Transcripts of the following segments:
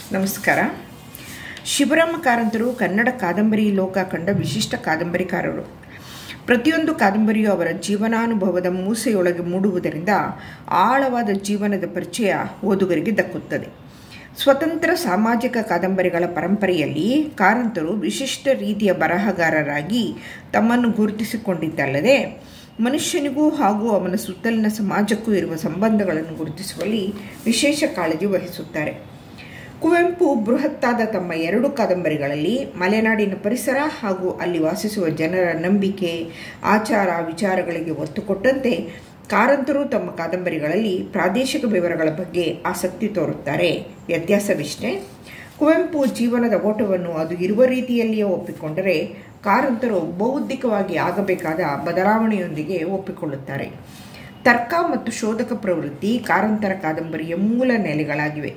ನಮಸ್ಕಾರ ಶಿವರಾಮ ಕಾರಂತರು ಕನ್ನಡ ಕಾದಂಬರಿ ಲೋಕ ಕಂಡ ವಿಶಿಷ್ಟ ಕಾದಂಬರಿಕಾರರು ಪ್ರತಿಯೊಂದು ಕಾದಂಬರಿಯು ಅವರ ಜೀವನಾನುಭವದ ಮೂಸೆಯೊಳಗೆ ಮೂಡುವುದರಿಂದ ಆಳವಾದ ಜೀವನದ ಪರಿಚಯ ಓದುಗರಿಗೆ ದಕ್ಕುತ್ತದೆ ಸ್ವತಂತ್ರ ಸಾಮಾಜಿಕ ಕಾದಂಬರಿಗಳ ಪರಂಪರೆಯಲ್ಲಿ ಕಾರಂತರು ವಿಶಿಷ್ಟ ರೀತಿಯ ಬರಹಗಾರರಾಗಿ ತಮ್ಮನ್ನು ಗುರುತಿಸಿಕೊಂಡಿದ್ದಲ್ಲದೆ ಮನುಷ್ಯನಿಗೂ ಹಾಗೂ ಅವನ ಸುತ್ತಲಿನ ಸಮಾಜಕ್ಕೂ ಇರುವ ಸಂಬಂಧಗಳನ್ನು ಗುರುತಿಸುವಲ್ಲಿ ವಿಶೇಷ ಕಾಳಜಿ ವಹಿಸುತ್ತಾರೆ ಕುವೆಂಪು ಬೃಹತ್ತಾದ ತಮ್ಮ ಎರಡು ಕಾದಂಬರಿಗಳಲ್ಲಿ ಮಲೆನಾಡಿನ ಪರಿಸರ ಹಾಗೂ ಅಲ್ಲಿ ವಾಸಿಸುವ ಜನರ ನಂಬಿಕೆ ಆಚಾರ ವಿಚಾರಗಳಿಗೆ ಒತ್ತು ಕೊಟ್ಟಂತೆ ಕಾರಂತರು ತಮ್ಮ ಕಾದಂಬರಿಗಳಲ್ಲಿ ಪ್ರಾದೇಶಿಕ ವಿವರಗಳ ಬಗ್ಗೆ ಆಸಕ್ತಿ ತೋರುತ್ತಾರೆ ವ್ಯತ್ಯಾಸವಿಷ್ಟೇ ಕುವೆಂಪು ಜೀವನದ ಓಟವನ್ನು ಅದು ಇರುವ ರೀತಿಯಲ್ಲಿಯೇ ಒಪ್ಪಿಕೊಂಡರೆ ಕಾರಂತರು ಬೌದ್ಧಿಕವಾಗಿ ಆಗಬೇಕಾದ ಬದಲಾವಣೆಯೊಂದಿಗೆ ಒಪ್ಪಿಕೊಳ್ಳುತ್ತಾರೆ ತರ್ಕ ಮತ್ತು ಶೋಧಕ ಪ್ರವೃತ್ತಿ ಕಾರಂತರ ಕಾದಂಬರಿಯ ಮೂಲ ನೆಲೆಗಳಾಗಿವೆ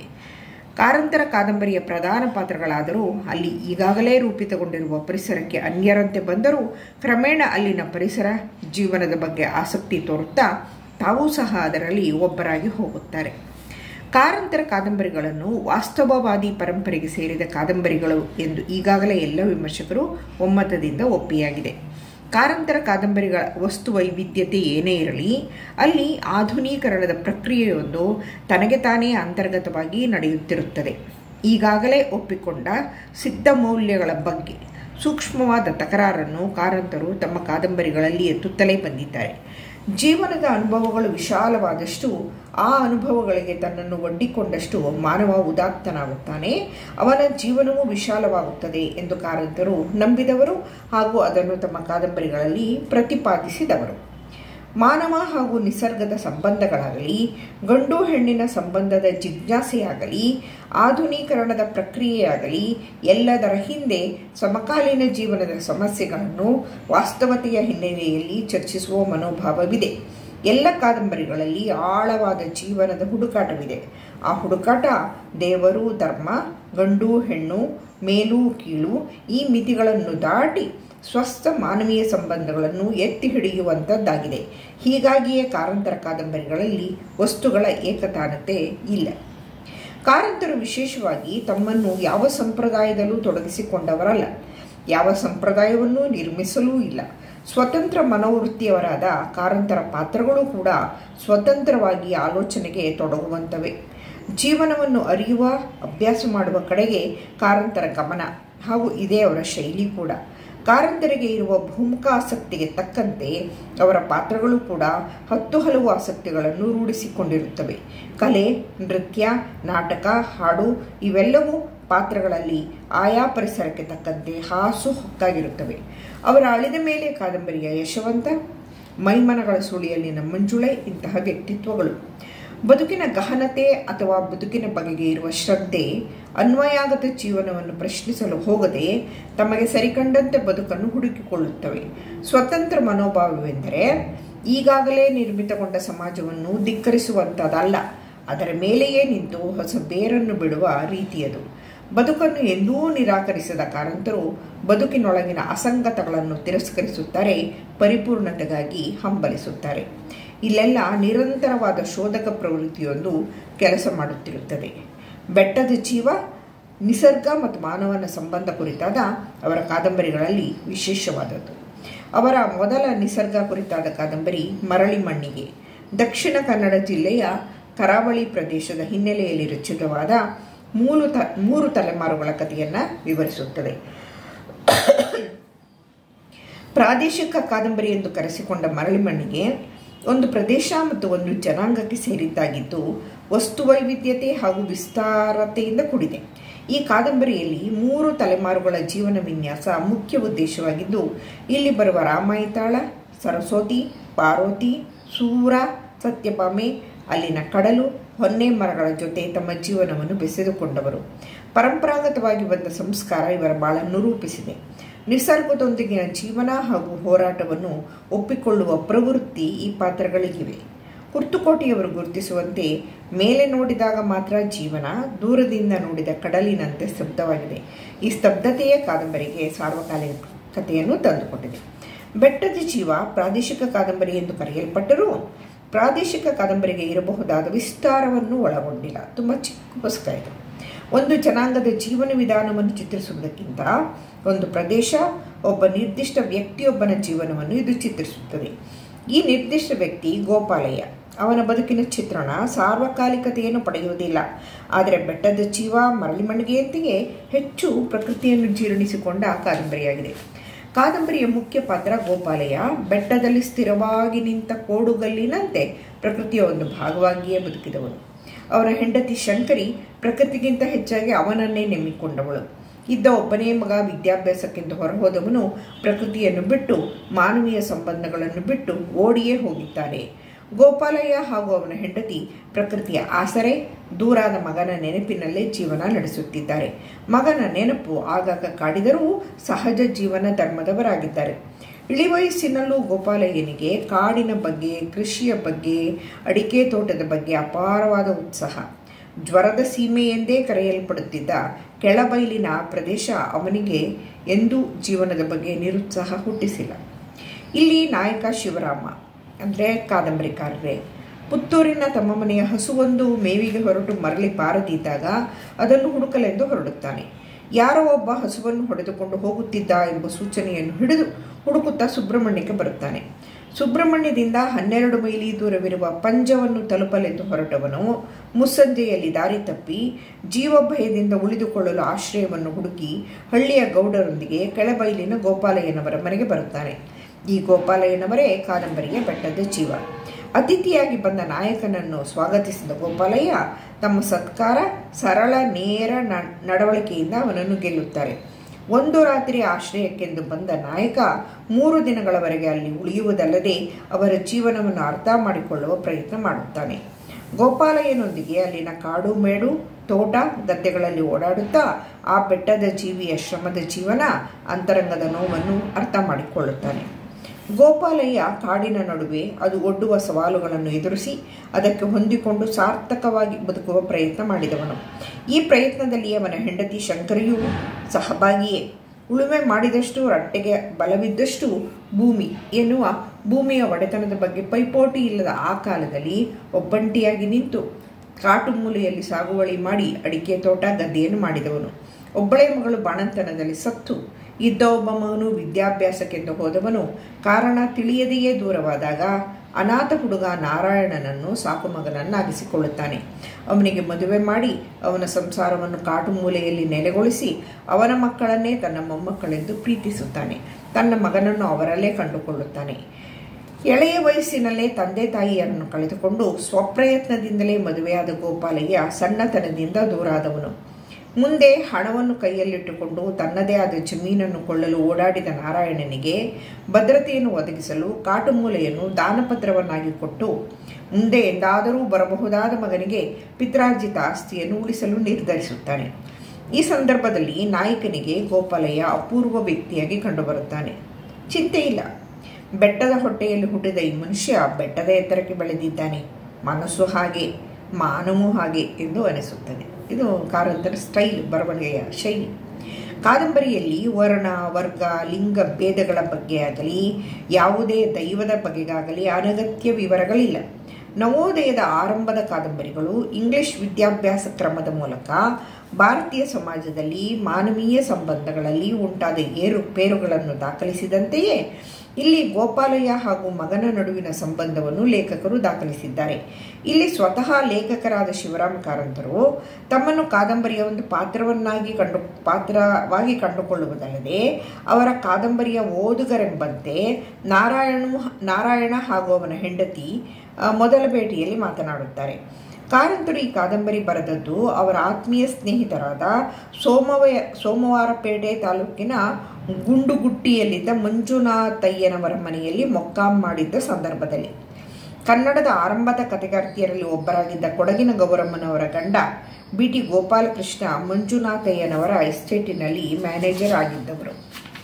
ಕಾರಂತರ ಕಾದಂಬರಿಯ ಪ್ರಧಾನ ಪಾತ್ರಗಳಾದರೂ ಅಲ್ಲಿ ಈಗಾಗಲೇ ರೂಪಿತಗೊಂಡಿರುವ ಪರಿಸರಕ್ಕೆ ಅನ್ಯರಂತೆ ಬಂದರೂ ಕ್ರಮೇಣ ಅಲ್ಲಿನ ಪರಿಸರ ಜೀವನದ ಬಗ್ಗೆ ಆಸಕ್ತಿ ತೋರುತ್ತಾ ತಾವೂ ಸಹ ಅದರಲ್ಲಿ ಒಬ್ಬರಾಗಿ ಹೋಗುತ್ತಾರೆ ಕಾರಂತರ ಕಾದಂಬರಿಗಳನ್ನು ವಾಸ್ತವವಾದಿ ಪರಂಪರೆಗೆ ಸೇರಿದ ಕಾದಂಬರಿಗಳು ಎಂದು ಈಗಾಗಲೇ ಎಲ್ಲ ವಿಮರ್ಶಕರು ಒಮ್ಮತದಿಂದ ಒಪ್ಪಿಯಾಗಿದೆ ಕಾರಂತರ ಕಾದಂಬರಿಗಳ ವಸ್ತು ವೈವಿಧ್ಯತೆ ಏನೇ ಇರಲಿ ಅಲ್ಲಿ ಆಧುನೀಕರಣದ ಪ್ರಕ್ರಿಯೆಯೊಂದು ತನಗೆ ತಾನೇ ಅಂತರ್ಗತವಾಗಿ ನಡೆಯುತ್ತಿರುತ್ತದೆ ಈಗಾಗಲೇ ಒಪ್ಪಿಕೊಂಡ ಸಿದ್ಧ ಮೌಲ್ಯಗಳ ಬಗ್ಗೆ ಸೂಕ್ಷ್ಮವಾದ ತಕರಾರನ್ನು ಕಾರಂತರು ತಮ್ಮ ಕಾದಂಬರಿಗಳಲ್ಲಿ ಎತ್ತುತ್ತಲೇ ಬಂದಿದ್ದಾರೆ ಜೀವನದ ಅನುಭವಗಳು ವಿಶಾಲವಾದಷ್ಟು ಆ ಅನುಭವಗಳಿಗೆ ತನ್ನನ್ನು ಒಡ್ಡಿಕೊಂಡಷ್ಟು ಮಾನವ ಉದಾತ್ತನಾಗುತ್ತಾನೆ ಅವನ ಜೀವನವೂ ವಿಶಾಲವಾಗುತ್ತದೆ ಎಂದು ಕಾರಂತರು ನಂಬಿದವರು ಹಾಗೂ ಅದನ್ನು ತಮ್ಮ ಕಾದಂಬರಿಗಳಲ್ಲಿ ಪ್ರತಿಪಾದಿಸಿದವರು ಮಾನವ ಹಾಗೂ ನಿಸರ್ಗದ ಸಂಬಂಧಗಳಾಗಲಿ ಗಂಡು ಹೆಣ್ಣಿನ ಸಂಬಂಧದ ಜಿಜ್ಞಾಸೆಯಾಗಲಿ ಆಧುನೀಕರಣದ ಪ್ರಕ್ರಿಯೆಯಾಗಲಿ ಎಲ್ಲದರ ಹಿಂದೆ ಸಮಕಾಲೀನ ಜೀವನದ ಸಮಸ್ಯೆಗಳನ್ನು ವಾಸ್ತವತೆಯ ಹಿನ್ನೆಲೆಯಲ್ಲಿ ಚರ್ಚಿಸುವ ಮನೋಭಾವವಿದೆ ಎಲ್ಲ ಕಾದಂಬರಿಗಳಲ್ಲಿ ಆಳವಾದ ಜೀವನದ ಹುಡುಕಾಟವಿದೆ ಆ ಹುಡುಕಾಟ ದೇವರು ಧರ್ಮ ಗಂಡು ಹೆಣ್ಣು ಮೇಲು ಕೀಳು ಈ ಮಿತಿಗಳನ್ನು ದಾಟಿ ಸ್ವಸ್ಥ ಮಾನವೀಯ ಸಂಬಂಧಗಳನ್ನು ಎತ್ತಿ ಹಿಡಿಯುವಂಥದ್ದಾಗಿದೆ ಹೀಗಾಗಿಯೇ ಕಾರಂತರ ಕಾದಂಬರಿಗಳಲ್ಲಿ ವಸ್ತುಗಳ ಏಕತಾನತೆ ಇಲ್ಲ ಕಾರಂತರು ವಿಶೇಷವಾಗಿ ತಮ್ಮನ್ನು ಯಾವ ಸಂಪ್ರದಾಯದಲ್ಲೂ ತೊಡಗಿಸಿಕೊಂಡವರಲ್ಲ ಯಾವ ಸಂಪ್ರದಾಯವನ್ನೂ ನಿರ್ಮಿಸಲೂ ಇಲ್ಲ ಸ್ವತಂತ್ರ ಮನೋವೃತ್ತಿಯವರಾದ ಕಾರಂತರ ಪಾತ್ರಗಳು ಕೂಡ ಸ್ವತಂತ್ರವಾಗಿ ಆಲೋಚನೆಗೆ ತೊಡಗುವಂಥವೆ ಜೀವನವನ್ನು ಅರಿಯುವ ಅಭ್ಯಾಸ ಮಾಡುವ ಕಡೆಗೆ ಕಾರಂತರ ಗಮನ ಹಾಗೂ ಇದೇ ಅವರ ಶೈಲಿ ಕೂಡ ಕಾರಂತರಿಗೆ ಇರುವ ಬಹುಮುಖ ಆಸಕ್ತಿಗೆ ತಕ್ಕಂತೆ ಅವರ ಪಾತ್ರಗಳು ಕೂಡ ಹತ್ತು ಹಲವು ಆಸಕ್ತಿಗಳನ್ನು ರೂಢಿಸಿಕೊಂಡಿರುತ್ತವೆ ಕಲೆ ನೃತ್ಯ ನಾಟಕ ಹಾಡು ಇವೆಲ್ಲವೂ ಪಾತ್ರಗಳಲ್ಲಿ ಆಯಾ ಪರಿಸರಕ್ಕೆ ತಕ್ಕಂತೆ ಹಾಸು ಹೊಕ್ಕಾಗಿರುತ್ತವೆ ಅವರ ಅಳಿದ ಮೇಲೆ ಕಾದಂಬರಿಯ ಯಶವಂತ ಮೈಮನಗಳ ಸುಳಿಯಲ್ಲಿನ ಮಂಜುಳೆ ಇಂತಹ ವ್ಯಕ್ತಿತ್ವಗಳು ಬದುಕಿನ ಗಹನತೆ ಅಥವಾ ಬದುಕಿನ ಬಗೆಗೆ ಇರುವ ಶ್ರದ್ಧೆ ಅನ್ವಯಾಗತ ಜೀವನವನ್ನು ಪ್ರಶ್ನಿಸಲು ಹೋಗದೆ ತಮಗೆ ಸರಿಕಂಡಂತೆ ಬದುಕನ್ನು ಹುಡುಕಿಕೊಳ್ಳುತ್ತವೆ ಸ್ವತಂತ್ರ ಮನೋಭಾವವೆಂದರೆ ಈಗಾಗಲೇ ನಿರ್ಮಿತಗೊಂಡ ಸಮಾಜವನ್ನು ಧಿಕ್ಕರಿಸುವಂಥದ್ದಲ್ಲ ಅದರ ಮೇಲೆಯೇ ನಿಂತು ಹೊಸ ಬೇರನ್ನು ಬಿಡುವ ರೀತಿಯದು ಬದುಕನ್ನು ಎಂದೂ ನಿರಾಕರಿಸದ ಕಾರಂತರು ಬದುಕಿನೊಳಗಿನ ಅಸಂಗತಗಳನ್ನು ತಿರಸ್ಕರಿಸುತ್ತಾರೆ ಪರಿಪೂರ್ಣತೆಗಾಗಿ ಹಂಬಲಿಸುತ್ತಾರೆ ಇಲ್ಲೆಲ್ಲ ನಿರಂತರವಾದ ಶೋಧಕ ಪ್ರವೃತ್ತಿಯೊಂದು ಕೆಲಸ ಮಾಡುತ್ತಿರುತ್ತದೆ ಬೆಟ್ಟದ ಜೀವ ನಿಸರ್ಗ ಮತ್ತು ಮಾನವನ ಸಂಬಂಧ ಕುರಿತಾದ ಅವರ ಕಾದಂಬರಿಗಳಲ್ಲಿ ವಿಶೇಷವಾದದ್ದು ಅವರ ಮೊದಲ ನಿಸರ್ಗ ಕುರಿತಾದ ಕಾದಂಬರಿ ಮರಳಿ ಮಣ್ಣಿಗೆ ದಕ್ಷಿಣ ಕನ್ನಡ ಜಿಲ್ಲೆಯ ಕರಾವಳಿ ಪ್ರದೇಶದ ಹಿನ್ನೆಲೆಯಲ್ಲಿ ರಚಿತವಾದ ಮೂರು ತ ಮೂರು ತಲೆಮಾರುಗಳ ಕಥೆಯನ್ನು ವಿವರಿಸುತ್ತದೆ ಪ್ರಾದೇಶಿಕ ಕಾದಂಬರಿ ಎಂದು ಕರೆಸಿಕೊಂಡ ಮರಳಿ ಮಣ್ಣಿಗೆ ಒಂದು ಪ್ರದೇಶ ಮತ್ತು ಒಂದು ಜನಾಂಗಕ್ಕೆ ಸೇರಿದ್ದಾಗಿದ್ದು ವಸ್ತು ವೈವಿಧ್ಯತೆ ಹಾಗೂ ವಿಸ್ತಾರತೆಯಿಂದ ಕೂಡಿದೆ ಈ ಕಾದಂಬರಿಯಲ್ಲಿ ಮೂರು ತಲೆಮಾರುಗಳ ಜೀವನ ವಿನ್ಯಾಸ ಮುಖ್ಯ ಉದ್ದೇಶವಾಗಿದ್ದು ಇಲ್ಲಿ ಬರುವ ರಾಮಾಯಿತಾಳ ಸರಸ್ವತಿ ಪಾರ್ವತಿ ಸೂರ ಸತ್ಯಭಾಮೆ ಅಲ್ಲಿನ ಕಡಲು ಹೊನ್ನೆ ಮರಗಳ ಜೊತೆ ತಮ್ಮ ಜೀವನವನ್ನು ಬೆಸೆದುಕೊಂಡವರು ಪರಂಪರಾಗತವಾಗಿ ಬಂದ ಸಂಸ್ಕಾರ ಇವರ ಬಾಳನ್ನು ರೂಪಿಸಿದೆ ನಿಸರ್ಗದೊಂದಿಗಿನ ಜೀವನ ಹಾಗೂ ಹೋರಾಟವನ್ನು ಒಪ್ಪಿಕೊಳ್ಳುವ ಪ್ರವೃತ್ತಿ ಈ ಪಾತ್ರಗಳಿಗಿವೆ ಕುರ್ತುಕೋಟಿಯವರು ಗುರುತಿಸುವಂತೆ ಮೇಲೆ ನೋಡಿದಾಗ ಮಾತ್ರ ಜೀವನ ದೂರದಿಂದ ನೋಡಿದ ಕಡಲಿನಂತೆ ಸ್ತಬ್ಧವಾಗಿದೆ ಈ ಸ್ತಬ್ಧತೆಯೇ ಕಾದಂಬರಿಗೆ ಸಾರ್ವಕಾಲಿಕತೆಯನ್ನು ತಂದುಕೊಟ್ಟಿದೆ ಬೆಟ್ಟದ ಜೀವ ಪ್ರಾದೇಶಿಕ ಕಾದಂಬರಿ ಎಂದು ಕರೆಯಲ್ಪಟ್ಟರೂ ಪ್ರಾದೇಶಿಕ ಕಾದಂಬರಿಗೆ ಇರಬಹುದಾದ ವಿಸ್ತಾರವನ್ನು ಒಳಗೊಂಡಿಲ್ಲ ತುಂಬ ಚಿಕ್ಕ ಪುಸ್ತಕ ಇದು ಒಂದು ಜನಾಂಗದ ಜೀವನ ವಿಧಾನವನ್ನು ಚಿತ್ರಿಸುವುದಕ್ಕಿಂತ ಒಂದು ಪ್ರದೇಶ ಒಬ್ಬ ನಿರ್ದಿಷ್ಟ ವ್ಯಕ್ತಿಯೊಬ್ಬನ ಜೀವನವನ್ನು ಇದು ಚಿತ್ರಿಸುತ್ತದೆ ಈ ನಿರ್ದಿಷ್ಟ ವ್ಯಕ್ತಿ ಗೋಪಾಲಯ್ಯ ಅವನ ಬದುಕಿನ ಚಿತ್ರಣ ಸಾರ್ವಕಾಲಿಕತೆಯನ್ನು ಪಡೆಯುವುದಿಲ್ಲ ಆದರೆ ಬೆಟ್ಟದ ಜೀವ ಮರಳಿ ಮಣ್ಣಿಗೆಯಂತೆಯೇ ಹೆಚ್ಚು ಪ್ರಕೃತಿಯನ್ನು ಜೀರ್ಣಿಸಿಕೊಂಡ ಕಾದಂಬರಿಯಾಗಿದೆ ಕಾದಂಬರಿಯ ಮುಖ್ಯ ಪಾತ್ರ ಗೋಪಾಲಯ್ಯ ಬೆಟ್ಟದಲ್ಲಿ ಸ್ಥಿರವಾಗಿ ನಿಂತ ಕೋಡುಗಲ್ಲಿನಂತೆ ಪ್ರಕೃತಿಯ ಒಂದು ಭಾಗವಾಗಿಯೇ ಬದುಕಿದವನು ಅವರ ಹೆಂಡತಿ ಶಂಕರಿ ಪ್ರಕೃತಿಗಿಂತ ಹೆಚ್ಚಾಗಿ ಅವನನ್ನೇ ನೆಮ್ಮಿಕೊಂಡವಳು ಇದ್ದ ಒಬ್ಬನೇ ಮಗ ವಿದ್ಯಾಭ್ಯಾಸಕ್ಕೆಂದು ಹೊರಹೋದವನು ಪ್ರಕೃತಿಯನ್ನು ಬಿಟ್ಟು ಮಾನವೀಯ ಸಂಬಂಧಗಳನ್ನು ಬಿಟ್ಟು ಓಡಿಯೇ ಹೋಗಿದ್ದಾನೆ ಗೋಪಾಲಯ್ಯ ಹಾಗೂ ಅವನ ಹೆಂಡತಿ ಪ್ರಕೃತಿಯ ಆಸರೆ ದೂರಾದ ಮಗನ ನೆನಪಿನಲ್ಲೇ ಜೀವನ ನಡೆಸುತ್ತಿದ್ದಾರೆ ಮಗನ ನೆನಪು ಆಗಾಗ ಕಾಡಿದರೂ ಸಹಜ ಜೀವನ ಧರ್ಮದವರಾಗಿದ್ದಾರೆ ಇಳಿವಯಸ್ಸಿನಲ್ಲೂ ಗೋಪಾಲಯ್ಯನಿಗೆ ಕಾಡಿನ ಬಗ್ಗೆ ಕೃಷಿಯ ಬಗ್ಗೆ ಅಡಿಕೆ ತೋಟದ ಬಗ್ಗೆ ಅಪಾರವಾದ ಉತ್ಸಾಹ ಜ್ವರದ ಸೀಮೆ ಎಂದೇ ಕರೆಯಲ್ಪಡುತ್ತಿದ್ದ ಕೆಳಬೈಲಿನ ಪ್ರದೇಶ ಅವನಿಗೆ ಎಂದೂ ಜೀವನದ ಬಗ್ಗೆ ನಿರುತ್ಸಾಹ ಹುಟ್ಟಿಸಿಲ್ಲ ಇಲ್ಲಿ ನಾಯಕ ಶಿವರಾಮ ಅಂದರೆ ಕಾದಂಬರಿಕಾರರೇ ಪುತ್ತೂರಿನ ತಮ್ಮ ಮನೆಯ ಹಸುವೊಂದು ಮೇವಿಗೆ ಹೊರಟು ಮರಳಿ ಬಾರದಿದ್ದಾಗ ಅದನ್ನು ಹುಡುಕಲೆಂದು ಹೊರಡುತ್ತಾನೆ ಯಾರೋ ಒಬ್ಬ ಹಸುವನ್ನು ಹೊಡೆದುಕೊಂಡು ಹೋಗುತ್ತಿದ್ದ ಎಂಬ ಸೂಚನೆಯನ್ನು ಹಿಡಿದು ಹುಡುಕುತ್ತಾ ಸುಬ್ರಹ್ಮಣ್ಯಕ್ಕೆ ಬರುತ್ತಾನೆ ಸುಬ್ರಹ್ಮಣ್ಯದಿಂದ ಹನ್ನೆರಡು ಮೈಲಿ ದೂರವಿರುವ ಪಂಜವನ್ನು ತಲುಪಲೆಂದು ಹೊರಟವನು ಮುಸ್ಸಂಜೆಯಲ್ಲಿ ದಾರಿ ತಪ್ಪಿ ಜೀವಭಯದಿಂದ ಉಳಿದುಕೊಳ್ಳಲು ಆಶ್ರಯವನ್ನು ಹುಡುಕಿ ಹಳ್ಳಿಯ ಗೌಡರೊಂದಿಗೆ ಕೆಳಬೈಲಿನ ಗೋಪಾಲಯ್ಯನವರ ಮನೆಗೆ ಬರುತ್ತಾನೆ ಈ ಗೋಪಾಲಯ್ಯನವರೇ ಕಾದಂಬರಿಯ ಬೆಟ್ಟದ ಜೀವ ಅತಿಥಿಯಾಗಿ ಬಂದ ನಾಯಕನನ್ನು ಸ್ವಾಗತಿಸಿದ ಗೋಪಾಲಯ್ಯ ತಮ್ಮ ಸತ್ಕಾರ ಸರಳ ನೇರ ನಡವಳಿಕೆಯಿಂದ ಅವನನ್ನು ಗೆಲ್ಲುತ್ತಾರೆ ಒಂದು ರಾತ್ರಿ ಆಶ್ರಯಕ್ಕೆಂದು ಬಂದ ನಾಯಕ ಮೂರು ದಿನಗಳವರೆಗೆ ಅಲ್ಲಿ ಉಳಿಯುವುದಲ್ಲದೆ ಅವರ ಜೀವನವನ್ನು ಅರ್ಥ ಮಾಡಿಕೊಳ್ಳುವ ಪ್ರಯತ್ನ ಮಾಡುತ್ತಾನೆ ಗೋಪಾಲಯ್ಯನೊಂದಿಗೆ ಅಲ್ಲಿನ ಕಾಡು ಮೇಡು ತೋಟ ಗದ್ದೆಗಳಲ್ಲಿ ಓಡಾಡುತ್ತಾ ಆ ಬೆಟ್ಟದ ಜೀವಿಯ ಶ್ರಮದ ಜೀವನ ಅಂತರಂಗದ ನೋವನ್ನು ಅರ್ಥ ಮಾಡಿಕೊಳ್ಳುತ್ತಾನೆ ಗೋಪಾಲಯ್ಯ ಕಾಡಿನ ನಡುವೆ ಅದು ಒಡ್ಡುವ ಸವಾಲುಗಳನ್ನು ಎದುರಿಸಿ ಅದಕ್ಕೆ ಹೊಂದಿಕೊಂಡು ಸಾರ್ಥಕವಾಗಿ ಬದುಕುವ ಪ್ರಯತ್ನ ಮಾಡಿದವನು ಈ ಪ್ರಯತ್ನದಲ್ಲಿ ಅವನ ಹೆಂಡತಿ ಶಂಕರಿಯೂ ಸಹಭಾಗಿಯೇ ಉಳುಮೆ ಮಾಡಿದಷ್ಟು ರಟ್ಟೆಗೆ ಬಲವಿದ್ದಷ್ಟು ಭೂಮಿ ಎನ್ನುವ ಭೂಮಿಯ ಒಡೆತನದ ಬಗ್ಗೆ ಪೈಪೋಟಿ ಇಲ್ಲದ ಆ ಕಾಲದಲ್ಲಿ ಒಬ್ಬಂಟಿಯಾಗಿ ನಿಂತು ಕಾಟು ಮೂಲೆಯಲ್ಲಿ ಸಾಗುವಳಿ ಮಾಡಿ ಅಡಿಕೆ ತೋಟ ಗದ್ದೆಯನ್ನು ಮಾಡಿದವನು ಒಬ್ಬಳೇ ಮಗಳು ಬಾಣಂತನದಲ್ಲಿ ಸತ್ತು ಇದ್ದ ಒಬ್ಬ ಮಗನು ವಿದ್ಯಾಭ್ಯಾಸಕ್ಕೆಂದು ಹೋದವನು ಕಾರಣ ತಿಳಿಯದೆಯೇ ದೂರವಾದಾಗ ಅನಾಥ ಹುಡುಗ ನಾರಾಯಣನನ್ನು ಸಾಕು ಮಗನನ್ನಾಗಿಸಿಕೊಳ್ಳುತ್ತಾನೆ ಅವನಿಗೆ ಮದುವೆ ಮಾಡಿ ಅವನ ಸಂಸಾರವನ್ನು ಕಾಟು ಮೂಲೆಯಲ್ಲಿ ನೆಲೆಗೊಳಿಸಿ ಅವನ ಮಕ್ಕಳನ್ನೇ ತನ್ನ ಮೊಮ್ಮಕ್ಕಳೆಂದು ಪ್ರೀತಿಸುತ್ತಾನೆ ತನ್ನ ಮಗನನ್ನು ಅವರಲ್ಲೇ ಕಂಡುಕೊಳ್ಳುತ್ತಾನೆ ಎಳೆಯ ವಯಸ್ಸಿನಲ್ಲೇ ತಂದೆ ತಾಯಿಯರನ್ನು ಕಳೆದುಕೊಂಡು ಸ್ವಪ್ರಯತ್ನದಿಂದಲೇ ಮದುವೆಯಾದ ಗೋಪಾಲಯ್ಯ ಸಣ್ಣತನದಿಂದ ದೂರಾದವನು ಮುಂದೆ ಹಣವನ್ನು ಕೈಯಲ್ಲಿಟ್ಟುಕೊಂಡು ತನ್ನದೇ ಆದ ಜಮೀನನ್ನು ಕೊಳ್ಳಲು ಓಡಾಡಿದ ನಾರಾಯಣನಿಗೆ ಭದ್ರತೆಯನ್ನು ಒದಗಿಸಲು ಕಾಟುಮೂಲೆಯನ್ನು ದಾನಪತ್ರವನ್ನಾಗಿ ಕೊಟ್ಟು ಮುಂದೆ ಎಂದಾದರೂ ಬರಬಹುದಾದ ಮಗನಿಗೆ ಪಿತ್ರಾರ್ಜಿತ ಆಸ್ತಿಯನ್ನು ಉಳಿಸಲು ನಿರ್ಧರಿಸುತ್ತಾನೆ ಈ ಸಂದರ್ಭದಲ್ಲಿ ನಾಯಕನಿಗೆ ಗೋಪಾಲಯ್ಯ ಅಪೂರ್ವ ವ್ಯಕ್ತಿಯಾಗಿ ಕಂಡುಬರುತ್ತಾನೆ ಚಿಂತೆ ಇಲ್ಲ ಬೆಟ್ಟದ ಹೊಟ್ಟೆಯಲ್ಲಿ ಹುಟ್ಟಿದ ಈ ಮನುಷ್ಯ ಬೆಟ್ಟದ ಎತ್ತರಕ್ಕೆ ಬೆಳೆದಿದ್ದಾನೆ ಮನಸ್ಸು ಹಾಗೆ ಮಾನವೂ ಹಾಗೆ ಎಂದು ಅನಿಸುತ್ತದೆ ಇದು ಕಾರಂತರ ಸ್ಟೈಲ್ ಬರವಣಿಗೆಯ ಶೈಲಿ ಕಾದಂಬರಿಯಲ್ಲಿ ವರ್ಣ ವರ್ಗ ಲಿಂಗ ಭೇದಗಳ ಬಗ್ಗೆ ಆಗಲಿ ಯಾವುದೇ ದೈವದ ಬಗೆಗಾಗಲಿ ಅನಗತ್ಯ ವಿವರಗಳಿಲ್ಲ ನವೋದಯದ ಆರಂಭದ ಕಾದಂಬರಿಗಳು ಇಂಗ್ಲಿಷ್ ವಿದ್ಯಾಭ್ಯಾಸ ಕ್ರಮದ ಮೂಲಕ ಭಾರತೀಯ ಸಮಾಜದಲ್ಲಿ ಮಾನವೀಯ ಸಂಬಂಧಗಳಲ್ಲಿ ಉಂಟಾದ ಏರುಪೇರುಗಳನ್ನು ದಾಖಲಿಸಿದಂತೆಯೇ ಇಲ್ಲಿ ಗೋಪಾಲಯ್ಯ ಹಾಗೂ ಮಗನ ನಡುವಿನ ಸಂಬಂಧವನ್ನು ಲೇಖಕರು ದಾಖಲಿಸಿದ್ದಾರೆ ಇಲ್ಲಿ ಸ್ವತಃ ಲೇಖಕರಾದ ಶಿವರಾಮ ಕಾರಂತರು ತಮ್ಮನ್ನು ಕಾದಂಬರಿಯ ಒಂದು ಪಾತ್ರವನ್ನಾಗಿ ಕಂಡು ಪಾತ್ರವಾಗಿ ಕಂಡುಕೊಳ್ಳುವುದಲ್ಲದೆ ಅವರ ಕಾದಂಬರಿಯ ಓದುಗರೆಂಬಂತೆ ನಾರಾಯಣ ನಾರಾಯಣ ಹಾಗೂ ಅವನ ಹೆಂಡತಿ ಮೊದಲ ಭೇಟಿಯಲ್ಲಿ ಮಾತನಾಡುತ್ತಾರೆ ಕಾರಂತರು ಈ ಕಾದಂಬರಿ ಬರೆದದ್ದು ಅವರ ಆತ್ಮೀಯ ಸ್ನೇಹಿತರಾದ ಸೋಮವಯ ಸೋಮವಾರಪೇಟೆ ತಾಲೂಕಿನ ಗುಂಡುಗುಟ್ಟಿಯಲ್ಲಿದ್ದ ಮಂಜುನಾಥಯ್ಯನವರ ಮನೆಯಲ್ಲಿ ಮೊಕ್ಕಾಂ ಮಾಡಿದ್ದ ಸಂದರ್ಭದಲ್ಲಿ ಕನ್ನಡದ ಆರಂಭದ ಕಥೆಗಾರ್ತಿಯರಲ್ಲಿ ಒಬ್ಬರಾಗಿದ್ದ ಕೊಡಗಿನ ಗೌರಮ್ಮನವರ ಗಂಡ ಬಿ ಟಿ ಗೋಪಾಲಕೃಷ್ಣ ಮಂಜುನಾಥಯ್ಯನವರ ಎಸ್ಟೇಟಿನಲ್ಲಿ ಮ್ಯಾನೇಜರ್ ಆಗಿದ್ದವರು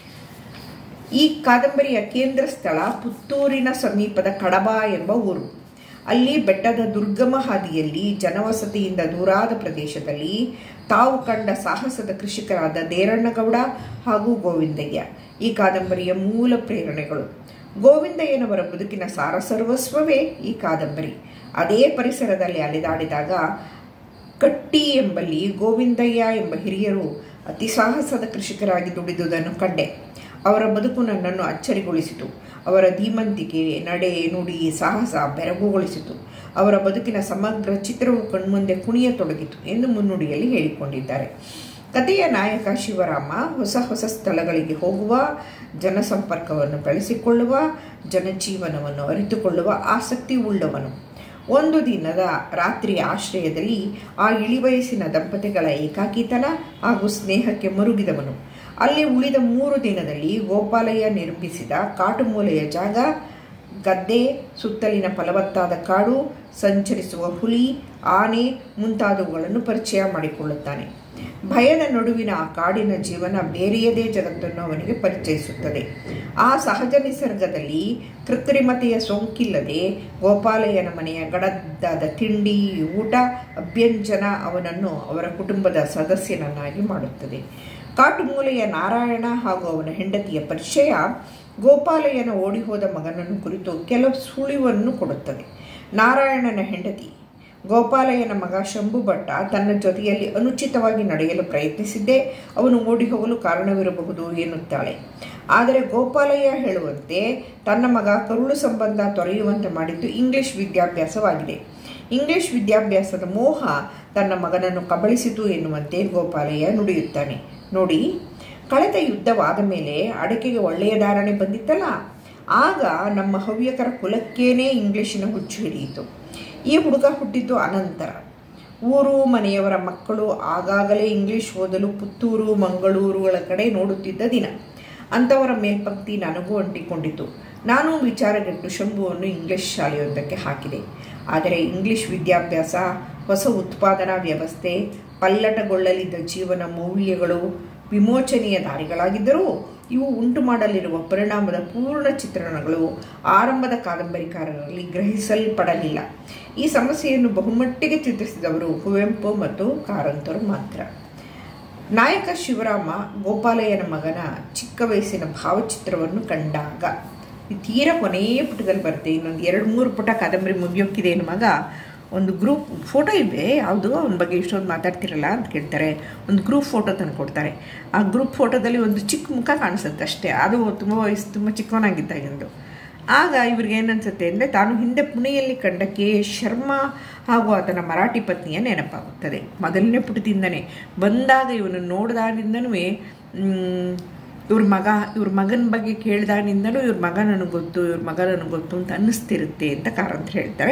ಈ ಕಾದಂಬರಿಯ ಕೇಂದ್ರ ಸ್ಥಳ ಪುತ್ತೂರಿನ ಸಮೀಪದ ಕಡಬ ಎಂಬ ಊರು ಅಲ್ಲಿ ಬೆಟ್ಟದ ದುರ್ಗಮ ಹಾದಿಯಲ್ಲಿ ಜನವಸತಿಯಿಂದ ದೂರಾದ ಪ್ರದೇಶದಲ್ಲಿ ತಾವು ಕಂಡ ಸಾಹಸದ ಕೃಷಿಕರಾದ ದೇರಣ್ಣಗೌಡ ಹಾಗೂ ಗೋವಿಂದಯ್ಯ ಈ ಕಾದಂಬರಿಯ ಮೂಲ ಪ್ರೇರಣೆಗಳು ಗೋವಿಂದಯ್ಯನವರ ಬದುಕಿನ ಸಾರಸರ್ವಸ್ವವೇ ಈ ಕಾದಂಬರಿ ಅದೇ ಪರಿಸರದಲ್ಲಿ ಅಲೆದಾಡಿದಾಗ ಕಟ್ಟಿ ಎಂಬಲ್ಲಿ ಗೋವಿಂದಯ್ಯ ಎಂಬ ಹಿರಿಯರು ಅತಿ ಸಾಹಸದ ಕೃಷಿಕರಾಗಿ ದುಡಿದುದನ್ನು ಕಂಡೆ ಅವರ ಬದುಕು ನನ್ನನ್ನು ಅಚ್ಚರಿಗೊಳಿಸಿತು ಅವರ ಧೀಮಂತಿಕೆ ನಡೆ ನುಡಿ ಸಾಹಸ ಬೆರಗುಗೊಳಿಸಿತು ಅವರ ಬದುಕಿನ ಸಮಗ್ರ ಚಿತ್ರವು ಕಣ್ಮುಂದೆ ಕುಣಿಯತೊಡಗಿತು ಎಂದು ಮುನ್ನುಡಿಯಲ್ಲಿ ಹೇಳಿಕೊಂಡಿದ್ದಾರೆ ಕಥೆಯ ನಾಯಕ ಶಿವರಾಮ ಹೊಸ ಹೊಸ ಸ್ಥಳಗಳಿಗೆ ಹೋಗುವ ಜನಸಂಪರ್ಕವನ್ನು ಬೆಳೆಸಿಕೊಳ್ಳುವ ಜನಜೀವನವನ್ನು ಅರಿತುಕೊಳ್ಳುವ ಆಸಕ್ತಿ ಉಳ್ಳವನು ಒಂದು ದಿನದ ರಾತ್ರಿಯ ಆಶ್ರಯದಲ್ಲಿ ಆ ಇಳಿವಯಸ್ಸಿನ ದಂಪತಿಗಳ ಏಕಾಕಿತನ ಹಾಗೂ ಸ್ನೇಹಕ್ಕೆ ಮರುಗಿದವನು ಅಲ್ಲಿ ಉಳಿದ ಮೂರು ದಿನದಲ್ಲಿ ಗೋಪಾಲಯ್ಯ ನಿರ್ಮಿಸಿದ ಕಾಟುಮೂಲೆಯ ಜಾಗ ಗದ್ದೆ ಸುತ್ತಲಿನ ಫಲವತ್ತಾದ ಕಾಡು ಸಂಚರಿಸುವ ಹುಲಿ ಆನೆ ಮುಂತಾದವುಗಳನ್ನು ಪರಿಚಯ ಮಾಡಿಕೊಳ್ಳುತ್ತಾನೆ ಭಯದ ನಡುವಿನ ಆ ಕಾಡಿನ ಜೀವನ ಬೇರೆಯದೇ ಜಗತ್ತನ್ನು ಅವನಿಗೆ ಪರಿಚಯಿಸುತ್ತದೆ ಆ ಸಹಜ ನಿಸರ್ಗದಲ್ಲಿ ಕೃತ್ರಿಮತೆಯ ಸೋಂಕಿಲ್ಲದೆ ಗೋಪಾಲಯ್ಯನ ಮನೆಯ ಗಡದ್ದಾದ ತಿಂಡಿ ಊಟ ಅಭ್ಯಂಜನ ಅವನನ್ನು ಅವರ ಕುಟುಂಬದ ಸದಸ್ಯನನ್ನಾಗಿ ಮಾಡುತ್ತದೆ ಕಾಟುಮೂಲೆಯ ನಾರಾಯಣ ಹಾಗೂ ಅವನ ಹೆಂಡತಿಯ ಪರಿಚಯ ಗೋಪಾಲಯ್ಯನ ಓಡಿಹೋದ ಮಗನನ್ನು ಕುರಿತು ಕೆಲವು ಸುಳಿವನ್ನು ಕೊಡುತ್ತದೆ ನಾರಾಯಣನ ಹೆಂಡತಿ ಗೋಪಾಲಯ್ಯನ ಮಗ ಶಂಭು ಭಟ್ಟ ತನ್ನ ಜೊತೆಯಲ್ಲಿ ಅನುಚಿತವಾಗಿ ನಡೆಯಲು ಪ್ರಯತ್ನಿಸಿದ್ದೇ ಅವನು ಓಡಿ ಹೋಗಲು ಕಾರಣವಿರಬಹುದು ಎನ್ನುತ್ತಾಳೆ ಆದರೆ ಗೋಪಾಲಯ್ಯ ಹೇಳುವಂತೆ ತನ್ನ ಮಗ ಕರುಳು ಸಂಬಂಧ ತೊರೆಯುವಂತೆ ಮಾಡಿದ್ದು ಇಂಗ್ಲಿಷ್ ವಿದ್ಯಾಭ್ಯಾಸವಾಗಿದೆ ಇಂಗ್ಲಿಷ್ ವಿದ್ಯಾಭ್ಯಾಸದ ಮೋಹ ತನ್ನ ಮಗನನ್ನು ಕಬಳಿಸಿತು ಎನ್ನುವಂತೆ ಗೋಪಾಲಯ್ಯ ನುಡಿಯುತ್ತಾನೆ ನೋಡಿ ಕಳೆದ ಯುದ್ಧವಾದ ಮೇಲೆ ಅಡಕೆಗೆ ಒಳ್ಳೆಯ ಧಾರಣೆ ಬಂದಿತ್ತಲ್ಲ ಆಗ ನಮ್ಮ ಹವ್ಯಕರ ಕುಲಕ್ಕೇನೆ ಇಂಗ್ಲಿಶಿನ ಹುಚ್ಚು ಹಿಡಿಯಿತು ಈ ಹುಡುಗ ಹುಟ್ಟಿದ್ದು ಅನಂತರ ಊರು ಮನೆಯವರ ಮಕ್ಕಳು ಆಗಾಗಲೇ ಇಂಗ್ಲಿಷ್ ಓದಲು ಪುತ್ತೂರು ಮಂಗಳೂರುಗಳ ಕಡೆ ನೋಡುತ್ತಿದ್ದ ದಿನ ಅಂಥವರ ಮೇಲ್ಪಂಕ್ತಿ ನನಗೂ ಅಂಟಿಕೊಂಡಿತು ನಾನು ವಿಚಾರಗೆಟ್ಟು ಶಂಭುವನ್ನು ಇಂಗ್ಲಿಷ್ ಶಾಲೆಯೊಂದಕ್ಕೆ ಹಾಕಿದೆ ಆದರೆ ಇಂಗ್ಲಿಷ್ ವಿದ್ಯಾಭ್ಯಾಸ ಹೊಸ ಉತ್ಪಾದನಾ ವ್ಯವಸ್ಥೆ ಪಲ್ಲಟಗೊಳ್ಳಲಿದ್ದ ಜೀವನ ಮೌಲ್ಯಗಳು ವಿಮೋಚನೆಯ ದಾರಿಗಳಾಗಿದ್ದರೂ ಇವು ಉಂಟು ಮಾಡಲಿರುವ ಪರಿಣಾಮದ ಪೂರ್ಣ ಚಿತ್ರಣಗಳು ಆರಂಭದ ಕಾದಂಬರಿಕಾರರಲ್ಲಿ ಗ್ರಹಿಸಲ್ಪಡಲಿಲ್ಲ ಈ ಸಮಸ್ಯೆಯನ್ನು ಬಹುಮಟ್ಟಿಗೆ ಚಿತ್ರಿಸಿದವರು ಕುವೆಂಪು ಮತ್ತು ಕಾರಂತರು ಮಾತ್ರ ನಾಯಕ ಶಿವರಾಮ ಗೋಪಾಲಯ್ಯನ ಮಗನ ಚಿಕ್ಕ ವಯಸ್ಸಿನ ಭಾವಚಿತ್ರವನ್ನು ಕಂಡಾಗ ತೀರ ಕೊನೆಯ ಪುಟದಲ್ಲಿ ಬರುತ್ತೆ ಇನ್ನೊಂದು ಎರಡು ಮೂರು ಪುಟ ಕಾದಂಬರಿ ಮುಗಿಯೋಕ್ಕಿದೆ ಏನು ಮಗ ಒಂದು ಗ್ರೂಪ್ ಫೋಟೋ ಇದೆ ಯಾವುದು ಅವನ ಬಗ್ಗೆ ಇಷ್ಟೊಂದು ಮಾತಾಡ್ತಿರಲ್ಲ ಅಂತ ಕೇಳ್ತಾರೆ ಒಂದು ಗ್ರೂಪ್ ಫೋಟೋ ತಂದು ಕೊಡ್ತಾರೆ ಆ ಗ್ರೂಪ್ ಫೋಟೋದಲ್ಲಿ ಒಂದು ಚಿಕ್ಕ ಮುಖ ಕಾಣಿಸುತ್ತೆ ಅಷ್ಟೇ ಅದು ತುಂಬ ವಯಸ್ಸು ತುಂಬ ಚಿಕ್ಕವನಾಗಿದ್ದಾಗೆಂದು ಆಗ ಇವ್ರಿಗೆ ಏನನ್ಸುತ್ತೆ ಅಂದರೆ ತಾನು ಹಿಂದೆ ಪುಣೆಯಲ್ಲಿ ಕಂಡ ಕೆ ಎಸ್ ಶರ್ಮಾ ಹಾಗೂ ಆತನ ಮರಾಠಿ ಪತ್ನಿಯ ನೆನಪಾಗುತ್ತದೆ ಮೊದಲನೇ ಪುಟದಿಂದನೇ ಬಂದಾಗ ಇವನು ನೋಡಿದಾಗಿಂದನೂ ಇವ್ರ ಮಗ ಇವ್ರ ಮಗನ ಬಗ್ಗೆ ಕೇಳಿದಾಗಿಂದಲೂ ಇವ್ರ ಮಗ ನನಗೆ ಗೊತ್ತು ಇವ್ರ ಮಗ ನನಗೆ ಗೊತ್ತು ಅಂತ ಅನ್ನಿಸ್ತಿರುತ್ತೆ ಅಂತ ಕಾರಂತ ಹೇಳ್ತಾರೆ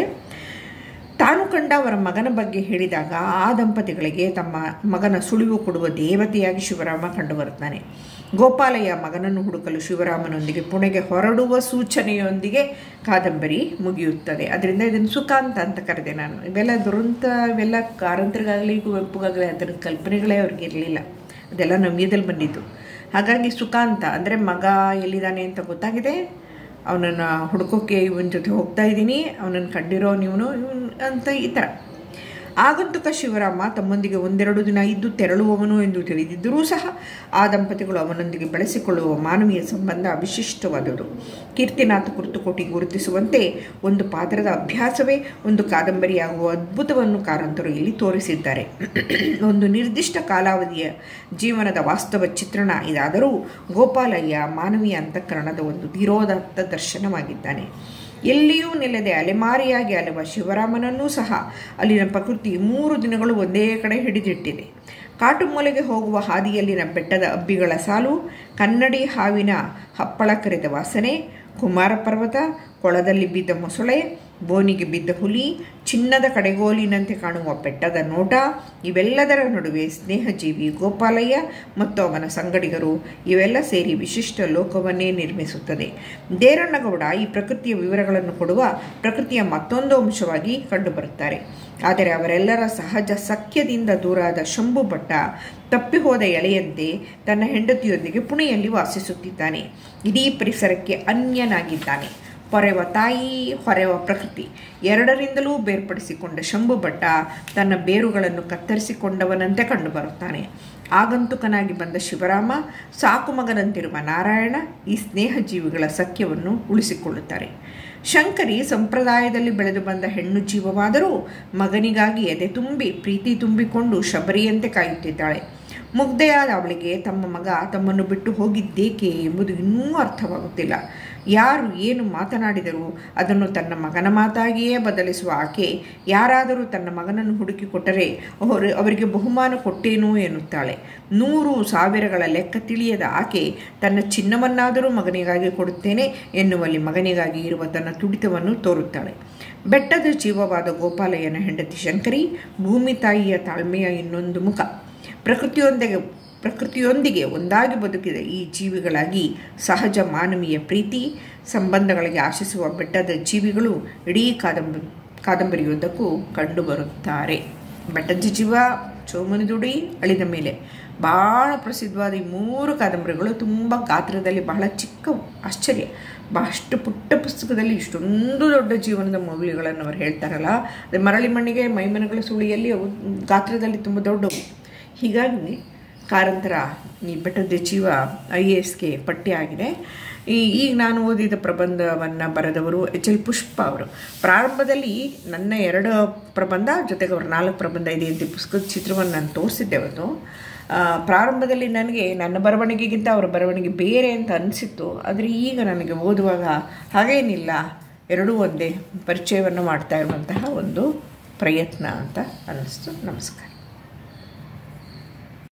ತಾನು ಕಂಡ ಅವರ ಮಗನ ಬಗ್ಗೆ ಹೇಳಿದಾಗ ಆ ದಂಪತಿಗಳಿಗೆ ತಮ್ಮ ಮಗನ ಸುಳಿವು ಕೊಡುವ ದೇವತೆಯಾಗಿ ಶಿವರಾಮ ಕಂಡುಬರುತ್ತಾನೆ ಗೋಪಾಲಯ್ಯ ಮಗನನ್ನು ಹುಡುಕಲು ಶಿವರಾಮನೊಂದಿಗೆ ಪುಣೆಗೆ ಹೊರಡುವ ಸೂಚನೆಯೊಂದಿಗೆ ಕಾದಂಬರಿ ಮುಗಿಯುತ್ತದೆ ಅದರಿಂದ ಇದನ್ನು ಸುಖಾಂತ ಅಂತ ಕರೆದೆ ನಾನು ಇವೆಲ್ಲ ದುರಂತ ಇವೆಲ್ಲ ಕಾರಂತರಿಗಾಗಲಿ ಕುವೆಂಪುಗಾಗಲಿ ಅದರ ಕಲ್ಪನೆಗಳೇ ಅವ್ರಿಗೆ ಇರಲಿಲ್ಲ ಅದೆಲ್ಲ ನಮ್ಯದಲ್ಲಿ ಬಂದಿದ್ದು ಹಾಗಾಗಿ ಸುಖಾಂತ ಅಂದರೆ ಮಗ ಎಲ್ಲಿದ್ದಾನೆ ಅಂತ ಗೊತ್ತಾಗಿದೆ ಅವನನ್ನು ಹುಡುಕೋಕ್ಕೆ ಇವನ ಜೊತೆ ಹೋಗ್ತಾ ಇದ್ದೀನಿ ಅವನನ್ನು ಕಂಡಿರೋ ನೀವನು ಇವನ್ ಅಂತ ಈ ಥರ ಆಗಂತುಕ ಶಿವರಾಮ ತಮ್ಮೊಂದಿಗೆ ಒಂದೆರಡು ದಿನ ಇದ್ದು ತೆರಳುವವನು ಎಂದು ತಿಳಿದಿದ್ದರೂ ಸಹ ಆ ದಂಪತಿಗಳು ಅವನೊಂದಿಗೆ ಬೆಳೆಸಿಕೊಳ್ಳುವ ಮಾನವೀಯ ಸಂಬಂಧ ವಿಶಿಷ್ಟವಾದುದು ಕೀರ್ತಿನಾಥ ಕುರ್ತುಕೋಟಿ ಗುರುತಿಸುವಂತೆ ಒಂದು ಪಾತ್ರದ ಅಭ್ಯಾಸವೇ ಒಂದು ಕಾದಂಬರಿಯಾಗುವ ಅದ್ಭುತವನ್ನು ಕಾರಂತರು ಇಲ್ಲಿ ತೋರಿಸಿದ್ದಾರೆ ಒಂದು ನಿರ್ದಿಷ್ಟ ಕಾಲಾವಧಿಯ ಜೀವನದ ವಾಸ್ತವ ಚಿತ್ರಣ ಇದಾದರೂ ಗೋಪಾಲಯ್ಯ ಮಾನವೀಯ ಅಂತಃಕರಣದ ಒಂದು ಧೀರೋದತ್ತ ದರ್ಶನವಾಗಿದ್ದಾನೆ ಎಲ್ಲಿಯೂ ನಿಲ್ಲದೆ ಅಲೆಮಾರಿಯಾಗಿ ಅಲೆವ ಶಿವರಾಮನನ್ನೂ ಸಹ ಅಲ್ಲಿನ ಪ್ರಕೃತಿ ಮೂರು ದಿನಗಳು ಒಂದೇ ಕಡೆ ಹಿಡಿದಿಟ್ಟಿದೆ ಕಾಟುಮೂಲೆಗೆ ಹೋಗುವ ಹಾದಿಯಲ್ಲಿನ ಬೆಟ್ಟದ ಅಬ್ಬಿಗಳ ಸಾಲು ಕನ್ನಡಿ ಹಾವಿನ ಹಪ್ಪಳ ಕರೆದ ವಾಸನೆ ಕುಮಾರ ಪರ್ವತ ಕೊಳದಲ್ಲಿ ಬಿದ್ದ ಮೊಸಳೆ ಬೋನಿಗೆ ಬಿದ್ದ ಹುಲಿ ಚಿನ್ನದ ಕಡೆಗೋಲಿನಂತೆ ಕಾಣುವ ಬೆಟ್ಟದ ನೋಟ ಇವೆಲ್ಲದರ ನಡುವೆ ಸ್ನೇಹಜೀವಿ ಗೋಪಾಲಯ್ಯ ಮತ್ತು ಅವನ ಸಂಗಡಿಗರು ಇವೆಲ್ಲ ಸೇರಿ ವಿಶಿಷ್ಟ ಲೋಕವನ್ನೇ ನಿರ್ಮಿಸುತ್ತದೆ ದೇರಣ್ಣಗೌಡ ಈ ಪ್ರಕೃತಿಯ ವಿವರಗಳನ್ನು ಕೊಡುವ ಪ್ರಕೃತಿಯ ಮತ್ತೊಂದು ಅಂಶವಾಗಿ ಕಂಡುಬರುತ್ತಾರೆ ಆದರೆ ಅವರೆಲ್ಲರ ಸಹಜ ಸಖ್ಯದಿಂದ ದೂರಾದ ಶಂಭು ಭಟ್ಟ ತಪ್ಪಿಹೋದ ಎಳೆಯಂತೆ ತನ್ನ ಹೆಂಡತಿಯೊಂದಿಗೆ ಪುಣೆಯಲ್ಲಿ ವಾಸಿಸುತ್ತಿದ್ದಾನೆ ಇಡೀ ಪರಿಸರಕ್ಕೆ ಅನ್ಯನಾಗಿದ್ದಾನೆ ಹೊರೆವ ತಾಯಿ ಹೊರೆವ ಪ್ರಕೃತಿ ಎರಡರಿಂದಲೂ ಬೇರ್ಪಡಿಸಿಕೊಂಡ ಶಂಭು ಭಟ್ಟ ತನ್ನ ಬೇರುಗಳನ್ನು ಕತ್ತರಿಸಿಕೊಂಡವನಂತೆ ಕಂಡುಬರುತ್ತಾನೆ ಆಗಂತುಕನಾಗಿ ಬಂದ ಶಿವರಾಮ ಸಾಕು ಮಗನಂತಿರುವ ನಾರಾಯಣ ಈ ಸ್ನೇಹ ಜೀವಿಗಳ ಸಖ್ಯವನ್ನು ಉಳಿಸಿಕೊಳ್ಳುತ್ತಾರೆ ಶಂಕರಿ ಸಂಪ್ರದಾಯದಲ್ಲಿ ಬೆಳೆದು ಬಂದ ಹೆಣ್ಣು ಜೀವವಾದರೂ ಮಗನಿಗಾಗಿ ಎದೆ ತುಂಬಿ ಪ್ರೀತಿ ತುಂಬಿಕೊಂಡು ಶಬರಿಯಂತೆ ಕಾಯುತ್ತಿದ್ದಾಳೆ ಮುಗ್ಧೆಯಾದ ಅವಳಿಗೆ ತಮ್ಮ ಮಗ ತಮ್ಮನ್ನು ಬಿಟ್ಟು ಹೋಗಿದ್ದೇಕೆ ಎಂಬುದು ಇನ್ನೂ ಅರ್ಥವಾಗುತ್ತಿಲ್ಲ ಯಾರು ಏನು ಮಾತನಾಡಿದರೂ ಅದನ್ನು ತನ್ನ ಮಗನ ಮಾತಾಗಿಯೇ ಬದಲಿಸುವ ಆಕೆ ಯಾರಾದರೂ ತನ್ನ ಮಗನನ್ನು ಹುಡುಕಿಕೊಟ್ಟರೆ ಅವರು ಅವರಿಗೆ ಬಹುಮಾನ ಕೊಟ್ಟೇನೋ ಎನ್ನುತ್ತಾಳೆ ನೂರು ಸಾವಿರಗಳ ಲೆಕ್ಕ ತಿಳಿಯದ ಆಕೆ ತನ್ನ ಚಿನ್ನವನ್ನಾದರೂ ಮಗನಿಗಾಗಿ ಕೊಡುತ್ತೇನೆ ಎನ್ನುವಲ್ಲಿ ಮಗನಿಗಾಗಿ ಇರುವ ತನ್ನ ತುಡಿತವನ್ನು ತೋರುತ್ತಾಳೆ ಬೆಟ್ಟದ ಜೀವವಾದ ಗೋಪಾಲಯ್ಯನ ಹೆಂಡತಿ ಶಂಕರಿ ಭೂಮಿ ತಾಯಿಯ ತಾಳ್ಮೆಯ ಇನ್ನೊಂದು ಮುಖ ಪ್ರಕೃತಿಯೊಂದಿಗೆ ಪ್ರಕೃತಿಯೊಂದಿಗೆ ಒಂದಾಗಿ ಬದುಕಿದ ಈ ಜೀವಿಗಳಾಗಿ ಸಹಜ ಮಾನವೀಯ ಪ್ರೀತಿ ಸಂಬಂಧಗಳಿಗೆ ಆಶಿಸುವ ಬೆಟ್ಟದ ಜೀವಿಗಳು ಇಡೀ ಕಾದಂಬರಿ ಕಾದಂಬರಿಯುದ್ದಕ್ಕೂ ಕಂಡುಬರುತ್ತಾರೆ ಬೆಟ್ಟದ ಜೀವ ಚೋಮನಿದುಡಿ ಅಳಿದ ಮೇಲೆ ಭಾಳ ಪ್ರಸಿದ್ಧವಾದ ಈ ಮೂರು ಕಾದಂಬರಿಗಳು ತುಂಬ ಗಾತ್ರದಲ್ಲಿ ಬಹಳ ಚಿಕ್ಕ ಆಶ್ಚರ್ಯ ಬಹಳಷ್ಟು ಪುಟ್ಟ ಪುಸ್ತಕದಲ್ಲಿ ಇಷ್ಟೊಂದು ದೊಡ್ಡ ಜೀವನದ ಮೌಲ್ಯಗಳನ್ನು ಅವರು ಹೇಳ್ತಾರಲ್ಲ ಅದೇ ಮರಳಿ ಮಣ್ಣಿಗೆ ಮೈಮನಗಳ ಸುಳಿಯಲ್ಲಿ ಅವು ಗಾತ್ರದಲ್ಲಿ ತುಂಬ ದೊಡ್ಡವು ಹೀಗಾಗಿ ಕಾರಂತರ ಈ ಬೆಟ್ಟದ ಜೀವ ಐ ಎ ಎಸ್ಗೆ ಪಠ್ಯ ಈ ಈಗ ನಾನು ಓದಿದ ಪ್ರಬಂಧವನ್ನು ಬರೆದವರು ಎಚ್ ಎಲ್ ಪುಷ್ಪ ಅವರು ಪ್ರಾರಂಭದಲ್ಲಿ ನನ್ನ ಎರಡು ಪ್ರಬಂಧ ಜೊತೆಗೆ ಅವ್ರ ನಾಲ್ಕು ಪ್ರಬಂಧ ಇದೆ ಅಂತ ಪುಸ್ತಕದ ಚಿತ್ರವನ್ನು ನಾನು ತೋರಿಸಿದ್ದೆ ಅವತ್ತು ಪ್ರಾರಂಭದಲ್ಲಿ ನನಗೆ ನನ್ನ ಬರವಣಿಗೆಗಿಂತ ಅವರ ಬರವಣಿಗೆ ಬೇರೆ ಅಂತ ಅನಿಸಿತ್ತು ಆದರೆ ಈಗ ನನಗೆ ಓದುವಾಗ ಹಾಗೇನಿಲ್ಲ ಎರಡೂ ಒಂದೇ ಪರಿಚಯವನ್ನು ಮಾಡ್ತಾ ಇರುವಂತಹ ಒಂದು ಪ್ರಯತ್ನ ಅಂತ ಅನ್ನಿಸ್ತು ನಮಸ್ಕಾರ